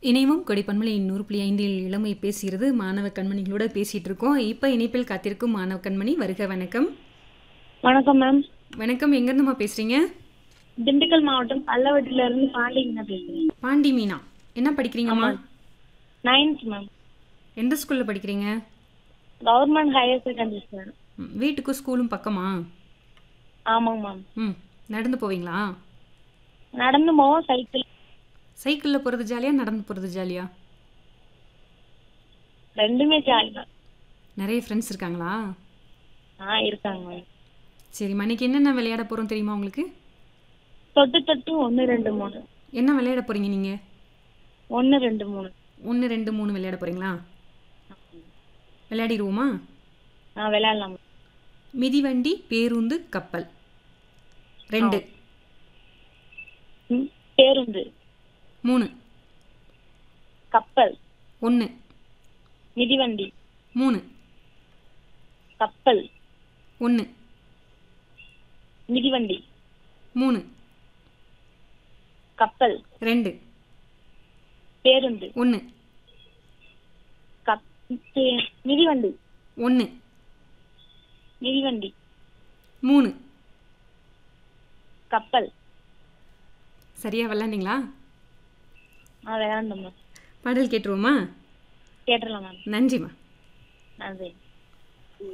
இணைவும் கொடைப்பன்மலை நூறு புள்ளி ஐந்தில் இளமை பேசுகிறது மாணவ கண்மணிகளோட பேசிட்டு இருக்கோம் இப்போ இணைப்பில் காத்திருக்கும் மாணவ கண்மணி வருக வணக்கம் வணக்கம் மேம் வணக்கம் எங்கேருந்துமா பேசுறீங்க திண்டுக்கல் மாவட்டம் பல்லவட்டில இருந்து பாண்டிங்க பேசுறேன் பாண்டி மீனா என்ன படிக்கிறீங்கம்மா நைன்த் மேம் எந்த ஸ்கூல்ல படிக்கிறீங்க கவர்மெண்ட் ஹையர் செகண்டரி ஸ்கூல் ம், வீட்டுக்கும் ஸ்கூலும் பக்கமா ஆமாங்க மேம் ம் நடந்து போவீங்களா நடந்து போவோம் சைக்கிள் சைக்கிளில் போகிறது ஜாலியா நடந்து போகிறது ஜாலியா ரெண்டுமே ஜாலி தான் நிறைய ஃப்ரெண்ட்ஸ் இருக்காங்களா ஆ இருக்காங்க மேம் சரி மணிக்கு என்னென்ன விளையாட போகிறோம் தெரியுமா உங்களுக்கு தொட்டு தொட்டு ஒன்று ரெண்டு மூணு என்ன விளையாட போகிறீங்க நீங்கள் ஒன்று ரெண்டு மூணு ஒன்று ரெண்டு மூணு விளையாட போகிறீங்களா விளையாடிடுவோமா ஆ விளையாடலாம் ma'am. மிதிவண்டி பேருந்து கப்பல் ரெண்டு ம், பேருந்து மூணு கப்பல் ஒன்று மிதிவண்டி மூணு கப்பல் ஒன்று மிதிவண்டி மூணு கப்பல் ரெண்டு பேருந்து ஒன்று கப் பே- மிதிவண்டி ஒன்று மிதிவண்டி மூணு கப்பல் சரியா விளாண்டிங்களா ஆ விளையாண்டோம் மேம் பாடல் கேட்டுருவோமா கேட்டுடலாம் மேம் நன்றிம்மா நன்றி